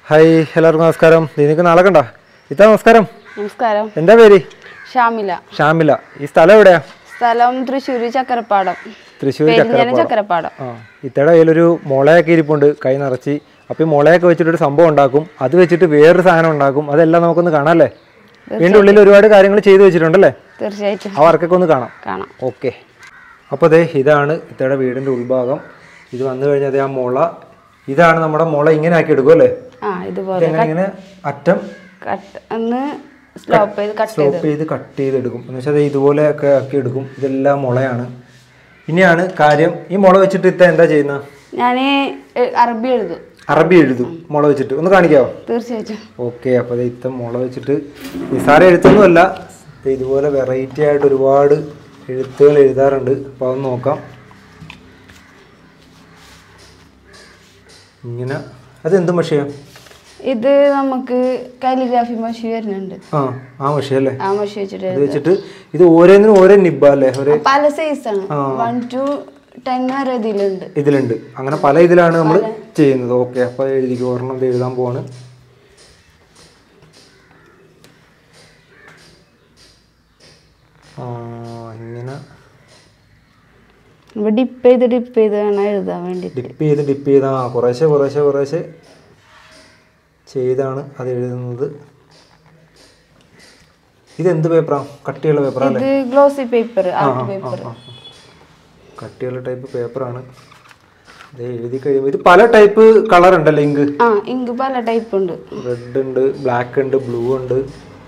Hi എല്ലാവർക്കും നമസ്കാരം നിനക്ക് നാളെ കണ്ട ഇത്ത നമസ്കാരം നമസ്കാരം എന്താ പേര് ഷാമില ഷാമില ഈ സ്ഥലം എവിടെയാ സ്ഥലം തൃശ്ശൂര് ചക്കരപ്പാടം തൃശ്ശൂർ പെരിഞ്ഞന ചക്കരപ്പാടം ചക്കരപ്പാടം ആ ഇത്തയുടെ കയ്യിലൊരു മുളയൊക്കെ ഇരിപ്പുണ്ട് കൈ നിറച്ച് അപ്പോൾ ഈ മുളയൊക്കെ വെച്ചിട്ടൊരു സംഭവം ഉണ്ടാക്കും അത് വെച്ചിട്ട് വേറൊരു സാധനം ഉണ്ടാക്കും അതെല്ലാം നമുക്കൊന്ന് കാണാമല്ലേ വീണ്ടും ഉള്ളിൽ ഒരുപാട് കാര്യങ്ങൾ ചെയ്തു വെച്ചിട്ടുണ്ടല്ലേ തീർച്ചയായിട്ടും ആ വർക്കൊക്കെ ഒന്ന് കാണാം കാണാം ഓക്കെ അപ്പോൾ അതെ ഇതാണ് ഇത്തയുടെ വീടിൻ്റെ ഉൾഭാഗം ഇത് വന്നു കഴിഞ്ഞാൽ അതേ ആ മുള ഇതാണ് നമ്മുടെ മുള ഇങ്ങനെ ആക്കി എടുക്കും അല്ലേ ആ ഇതുപോലെ ഇതെങ്ങനെ ഇങ്ങനെ അറ്റം കട്ട് ഒന്ന് സ്ലോപ്പ് ചെയ്ത് കട്ട് സ്ലോപ്പ് ചെയ്ത് കട്ട് ചെയ്തെടുക്കും എന്ന് വെച്ചാൽ ഇതുപോലെയൊക്കെ ആക്കി എടുക്കും ഇതെല്ലാം മുളയാണ് ഇനിയാണ് കാര്യം ഈ മുള വെച്ചിട്ട് ഇത്ത എന്താ ചെയ്യുന്നത് ഞാൻ അറബി എഴുതും അറബി എഴുതും മുള വെച്ചിട്ട് ഒന്ന് കാണിക്കാവോ തീർച്ചയായിട്ടും ഓക്കെ അപ്പോൾ ഇത്ത മുള വെച്ചിട്ട് നിസാര എഴുത്തൊന്നുമല്ല ദേ ഇതുപോലെ വെറൈറ്റി ആയിട്ട് ഒരുപാട് എഴുത്തുകൾ എഴുതാറുണ്ട് അപ്പോൾ അതൊന്ന് നോക്കാം ഇങ്ങനെ അതെന്ത് മഷിയാ ഇത് നമുക്ക് കാലിഗ്രാഫി മഷി വരുന്നുണ്ട് ആ ആ മഷിയല്ലേ ആ മഷി വെച്ചിട്ട് ഇത് വെച്ചിട്ട് ഇത് ഓരോന്നിനും ഓരോ നിബ്ബ അല്ലേ ഒരേ പല സൈസാണ് വൺ ടു ടെൻ വരെ ഇതിലുണ്ട് ഇതിലുണ്ട് അങ്ങനെ പല ഇതിലാണ് നമ്മൾ ചെയ്യുന്നത് ഓക്കെ അപ്പോൾ എഴുതിക്കും ഒരെണ്ണം ഇത് എഴുതാൻ പോവാണ് ആ ഇങ്ങനെ നമ്മൾ ഡിപ്പ് ചെയ്ത് ഡിപ്പ് ചെയ്ത് വേണം എഴുതാൻ വേണ്ടിയിട്ട് ഡിപ്പ് ചെയ്ത് ഡിപ്പ് ചെയ്ത് ആ കുറേശ്ശെ കുറേശ്ശെ കുറേശ്ശെ ചെയ്താണ് അത് എഴുതുന്നത് ഇതെന്ത് പേപ്പറാണ് കട്ടിയുള്ള പേപ്പറാ അല്ലേ ഇത് ഗ്ലോസി പേപ്പർ ആർട്ട് പേപ്പർ ആ, ആ. കട്ടിയുള്ള ടൈപ്പ് പേപ്പറാണ് ഇത് എഴുതി കഴിയുമ്പോൾ ഇത് പല ടൈപ്പ് കളർ ഉണ്ടല്ലേ ഇങ്ക് ആ ഇങ്ക് പല ടൈപ്പ് ഉണ്ട് റെഡ് ഉണ്ട് ബ്ലാക്ക് ഉണ്ട് ബ്ലൂ ഉണ്ട്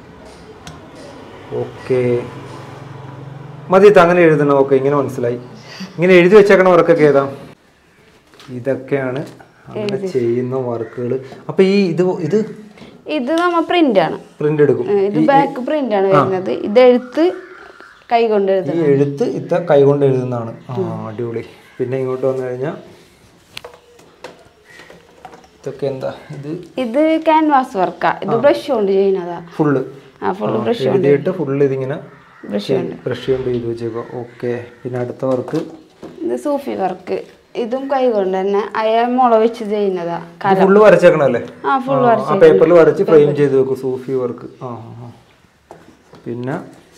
ഓക്കെ മതി ഇത് അങ്ങനെ എഴുതണം ഓക്കെ ഇങ്ങനെ മനസ്സിലായി ഇങ്ങനെ എഴുതി വെച്ചേക്കണ വർക്കൊക്കെ ഏതാ ഇതൊക്കെയാണ് അങ്ങനെ ചെയ്യുന്ന വർക്കുകൾ അപ്പൊ ഈ ഇത് ഇത് ഇത് നമ്മ പ്രിന്റ് ആണ് പ്രിന്റ് എടുക്കും ഏ, ഇത് ബാക്ക് പ്രിന്റ് ആണ് വരുന്നത് ഇത് എഴുത്ത് കൈ കൊണ്ട് ഈ എഴുതുന്നത് എഴുത്ത് ഇത്ത കൈകൊണ്ട് എഴുതുന്നതാണ് ആ അടിപൊളി പിന്നെ ഇങ്ങോട്ട് വന്നു കഴിഞ്ഞാൽ ഇതൊക്കെ എന്താ ഇത് ഇത് ക്യാൻവാസ് വർക്കാ ഇത് ബ്രഷ് കൊണ്ട് ചെയ്യുന്നതാ ഫുള്ള് ആ ഫുള്ള് ബ്രഷ് എഴുതിയിട്ട് ഫുള്ള് ഇതിങ്ങനെ ബ്രഷ് കൊണ്ട് ബ്രഷ് കൊണ്ട് ചെയ്ത് വെച്ചേക്കോ ഓക്കെ പിന്നെ അടുത്ത വർക്ക് ഇത് സൂഫി വർക്ക് ഇതും കൈ കൊണ്ട് തന്നെ അയ മുള വെച്ച് ചെയ്യുന്നതാ കല ഫുള്ള് വരച്ചേക്കണല്ലേ ആ ഫുൾ ആ, ആ പേപ്പറിൽ വരച്ച് ഫ്രെയിം ചെയ്ത് വെക്കും സൂഫി വർക്ക് ആ ആ, ആ. പിന്നെ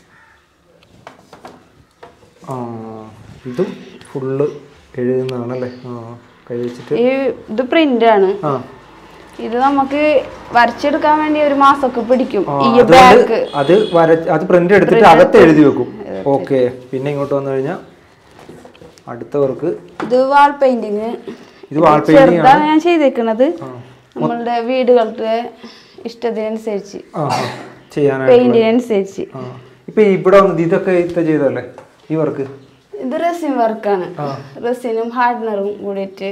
ആ ഇതും ഫുള്ള് എഴുതുന്നതാണല്ലേ ആ കൈ വെച്ചിട്ട് ഈ ഇത് പ്രിന്റ് ആണ് ആ ഇത് നമുക്ക് വരച്ചെടുക്കാൻ വേണ്ടി ഒരു മാസമൊക്കെ പിടിക്കും ആ, ഈ അതുകൊണ്ട് ബാക്ക് അത് വര അത് പ്രിന്റ് എടുത്തിട്ട് അകത്ത് എഴുതി വെക്കും ഓക്കെ പിന്നെ ഇങ്ങോട്ട് വന്നു കഴിഞ്ഞാൽ അടുത്ത വർക്ക് ഇത് വാൾ പെയിന്റിങ് ഇത് വാൾ പെയിന്റിംഗ് ചെറുതാണ് ഞാൻ ചെയ്തേക്കുന്നത് നമ്മളുടെ വീടുകളുടെ ഇഷ്ടത്തിനനുസരിച്ച് ആ ആ, ചെയ്യാനായിട്ട് പെയിന്റിനനുസരിച്ച് ആ ഇപ്പൊ ഇവിടെ വന്നത് ഇതൊക്കെ ഇത്ത ചെയ്തല്ലേ ഈ വർക്ക് ഇത് റെസിൻ വർക്കാണ് റെസിനും ഹാർഡനറും കൂടിയിട്ട്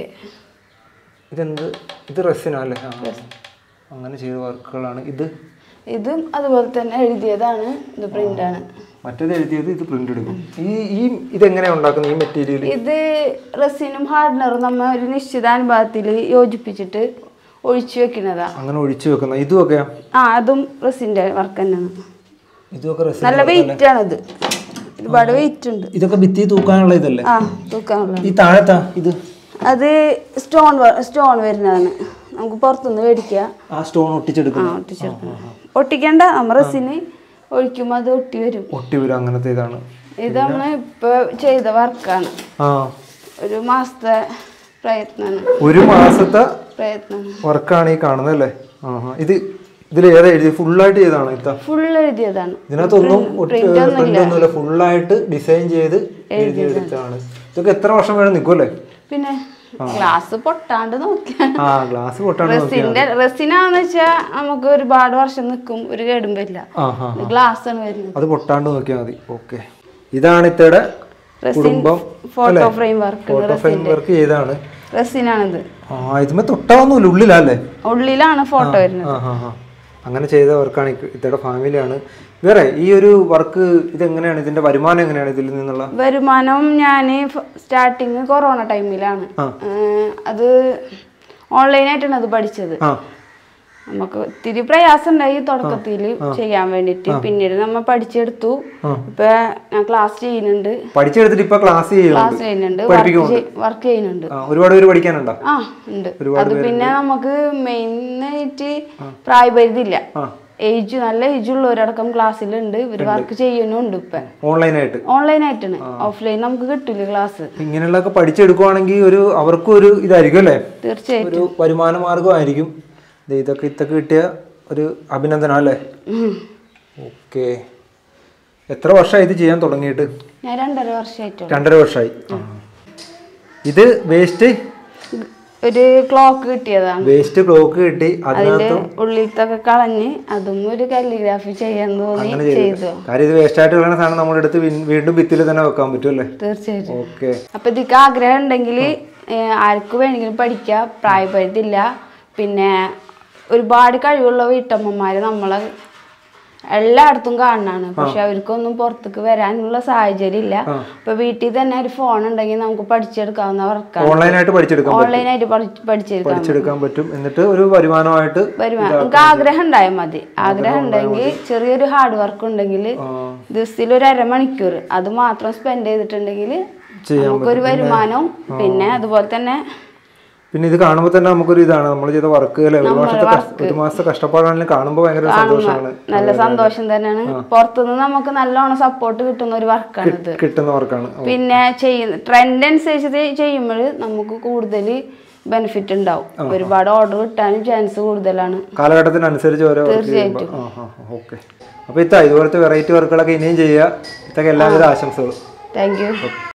ഇതെന്ത് ഇത് റെസിനാ അല്ലേ ആ അങ്ങനെ ചെയ്ത വർക്കുകളാണ് ഇത് ഇതും അതുപോലെ തന്നെ എഴുതിയതാണ് ഇത് പ്രിന്റ് ആണ് മറ്റേത് എഴുതിയത് ഇത് പ്രിന്റ് എടുക്കും ഈ ഈ ഇതെങ്ങനെയാ ഉണ്ടാക്കുന്നത് ഈ മെറ്റീരിയൽ ഇത് റെസിനും ഹാർഡനറും നമ്മ ഒരു നിശ്ചിത അനുപാതത്തിൽ യോജിപ്പിച്ചിട്ട് ഒഴിച്ചു വെക്കുന്നതാ അങ്ങനെ ഒഴിച്ചു വെക്കുന്ന ഇതുമൊക്കെയാ ആ അതും റെസിന്റെ വർക്ക് തന്നെയാണ് ഇതൊക്കെ റെസിൻ നല്ല വെയിറ്റ് ആണിത് ഒരുപാട് വെയിറ്റ് ഉണ്ട് ഇതൊക്കെ ഭിത്തി തൂക്കാനുള്ള ഇതല്ലേ ആ തൂക്കാനുള്ള ഈ താഴത്താ ഇത് അത് സ്റ്റോൺ സ്റ്റോൺ വരുന്നതാണ് നമുക്ക് പുറത്തുനിന്ന് മേടിക്കുക ആ സ്റ്റോൺ ഒട്ടിച്ചെടുക്കും ആ ഒട്ടിച്ചെടുക്കണം ഒട്ടിക്കണ്ട നമ്മ റെസിന് ഒഴിക്കുമ്പോൾ അത് ഒട്ടി വരും ഒട്ടി വരും അങ്ങനത്തെ ഇതാണ് ഇത് നമ്മൾ ഇപ്പൊ ചെയ്ത വർക്കാണ് ആ ഒരു മാസത്തെ പ്രയത്നമാണ് ഒരു മാസത്തെ പ്രയത്നമാണ് വർക്കാണ് ഈ കാണുന്നത് അല്ലേ ആ ഇത് ഇതിൽ ഏതാ എഴുതി ഫുള്ളായിട്ട് ചെയ്താണ് ഇത്ത ഫുൾ എഴുതിയതാണ് ഇതിനകത്തൊന്നും പ്രിന്റ് ഒന്നുമില്ല ഫുള്ളായിട്ട് ഡിസൈൻ ചെയ്ത് എഴുതിയെടുത്താണ് ഇതൊക്കെ എത്ര വർഷം വേണം നിൽക്കും അല്ലേ പിന്നെ ഗ്ലാസ് പൊട്ടാണ്ട് നോക്കിയാൽ ആ ഗ്ലാസ് പൊട്ടാണ് റെസിന്റെ റെസിനാന്ന് വെച്ചാൽ നമുക്ക് ഒരുപാട് വർഷം നിൽക്കും ഒരു കേടും വരില്ല ആ ആ ഗ്ലാസ് ആണ് വരുന്നത് അത് പൊട്ടാണ്ട് നോക്കിയാൽ മതി ഓക്കെ ഇതാണ് ഇത്തയുടെ കുടുംബം photo frame work photo frame work ചെയ്താണ് റെസിനാണിത് ആ ഇതുമേ തൊട്ടാവുന്നില്ല ഉള്ളിലല്ലേ ഉള്ളിലാണ് ഫോട്ടോ വരുന്നത് ആ ആ ആ അങ്ങനെ ചെയ്ത വർക്കാണ് ഇത്തയുടെ ഫാമിലിയാണ് വേറെ ഈ ഒരു വർക്ക് ഇതെങ്ങനെയാണ് ഇതിന്റെ വരുമാനം എങ്ങനെയാണ് ഇതിൽ നിന്നുള്ള വരുമാനം ഞാൻ സ്റ്റാർട്ടിങ് കൊറോണ ടൈമിലാണ് ആ. അത് ഓൺലൈനായിട്ടാണ് അത് പഠിച്ചത് ആ നമുക്ക് ഇത്തിരി പ്രയാസം ഉണ്ടായി തുടക്കത്തിൽ ചെയ്യാൻ വേണ്ടിട്ട് പിന്നീട് നമ്മ പഠിച്ചെടുത്തു ആ. ഇപ്പൊ ഞാൻ ക്ലാസ് ചെയ്യുന്നുണ്ട് പഠിച്ചെടുത്തിട്ട് ഇപ്പൊ ക്ലാസ് ചെയ്യുന്നുണ്ട് ക്ലാസ് ചെയ്യുന്നുണ്ട് പഠിപ്പിക്കുന്നുണ്ട്. വർക്ക് ചെയ്യുന്നുണ്ട് ആ, ഒരുപാട് പേര് പഠിക്കാനുണ്ടോ ആ ഉണ്ട് അത് പിന്നെ നമുക്ക് മെയിനായിട്ട് പ്രായപരിധി ഇല്ല ആ ഏജ് നല്ല ഏജ് ഉള്ളവരടക്കം ക്ലാസ്സിലുണ്ട് ഇവർ വർക്ക് ചെയ്യുന്നുണ്ട് ഇപ്പൊ ഓൺലൈനായിട്ട് ഓൺലൈൻ ആയിട്ടാണ് ഓഫ്ലൈൻ നമുക്ക് കിട്ടില്ല ക്ലാസ് ഇങ്ങനെയുള്ളതൊക്കെ പഠിച്ചെടുക്കുവാണെങ്കിൽ ഒരു അവർക്കും ഒരു ഇതായിരിക്കും അല്ലേ തീർച്ചയായിട്ടും ഒരു വരുമാന മാർഗമായിരിക്കും ദേ ഇതൊക്കെ ഇതൊക്കെ കിട്ടിയ ഒരു അഭിനന്ദനം അല്ലേ ഉം. ഓക്കെ എത്ര വർഷമായി ഇത് ചെയ്യാൻ തുടങ്ങിയിട്ട് ഞാൻ രണ്ടര വർഷമായിട്ടുള്ളൂ രണ്ടര വർഷമായി ആ. ഇത് വേസ്റ്റ് ഒരു ക്ലോക്ക് കിട്ടിയതാണ് വേസ്റ്റ് ക്ലോക്ക് കിട്ടി അതിന്റെ അതിനകത്ത് ഉള്ളിലത്തൊക്കെ കളഞ്ഞ് അതും ഒരു കാലിഗ്രാഫി ചെയ്യാൻ തോന്നി അങ്ങനെ ചെയ്തു ചെയ്തു കാര്യം ഇത് വേസ്റ്റ് ആയിട്ട് കളയുന്ന സാധനം നമ്മുടെ അടുത്ത് വീ- വീണ്ടും ഭിത്തിയിൽ തന്നെ വെക്കാൻ പറ്റും അല്ലേ തീർച്ചയായിട്ടും ഓക്കെ അപ്പൊ ഇതിക്ക് ആഗ്രഹം ഉണ്ടെങ്കിൽ ആർക്ക് വേണമെങ്കിലും പഠിക്കാം പ്രായപരിധില്ല പിന്നെ ഒരുപാട് കഴിവുള്ള വീട്ടമ്മമാര് നമ്മളെ എല്ലായിടത്തും കാണാണ് പക്ഷെ അവർക്കൊന്നും പുറത്തേക്ക് വരാനുള്ള സാഹചര്യം ഇല്ല അപ്പൊ വീട്ടിൽ തന്നെ ഒരു ഫോൺ ഉണ്ടെങ്കിൽ നമുക്ക് പഠിച്ചെടുക്കാവുന്ന വർക്കാണ് ഓൺലൈനായിട്ട് പഠിച്ചെടുക്കാം ഓൺലൈനായിട്ട് പഠിച്ചെടുക്കാം പഠിച്ചെടുക്കാൻ പറ്റും എന്നിട്ട് ഒരു വരുമാനമായിട്ട് വരുമാനം നമുക്ക് ആഗ്രഹം ഉണ്ടായാൽ മതി ആഗ്രഹം ഉണ്ടെങ്കിൽ ചെറിയൊരു ഹാർഡ് വർക്ക് ഉണ്ടെങ്കിൽ ആ, ദിവസത്തിൽ ഒരു അരമണിക്കൂർ അത് മാത്രം സ്പെൻഡ് ചെയ്തിട്ടുണ്ടെങ്കിൽ ചെയ്യാൻ നമുക്കൊരു വരുമാനവും പിന്നെ അതുപോലെ തന്നെ പിന്നെ ഇത് കാണുമ്പോൾ തന്നെ നമുക്കൊരു ഇതാണ് നമ്മൾ ചെയ്ത വർക്ക് അല്ലെ ഒരു വർഷത്തെ കഷ്ട- ഒരു മാസത്തെ കഷ്ടപ്പാടാണെങ്കിലും കാണുമ്പോൾ ഭയങ്കര ഒരു സന്തോഷമാണ് നല്ല സന്തോഷം തന്നെയാണ് പുറത്തുനിന്ന് നമുക്ക് നല്ലോണം സപ്പോർട്ട് കിട്ടുന്ന ഒരു വർക്കാണ് ഇത് കിട്ടുന്ന വർക്കാണ് പിന്നെ ചെയ്യുന്ന ട്രെൻഡ് അനുസരിച്ച് ചെയ്യുമ്പോൾ നമുക്ക് കൂടുതൽ ബെനിഫിറ്റ് ഉണ്ടാവും ഒരുപാട് ഓർഡർ കിട്ടാനും ചാൻസ് കൂടുതലാണ് കാലഘട്ടത്തിനനുസരിച്ച് ഓരോ വർക്ക് ചെയ്യുമ്പോൾ ആ ആ ഓക്കെ അപ്പോൾ ഇത്ത ഇതുപോലത്തെ വെറൈറ്റി വർക്കുകളൊക്കെ ഇനിയും ചെയ്യുക ഇതൊക്കെ എല്ലാവിധ ആശംസകളും താങ്ക് യു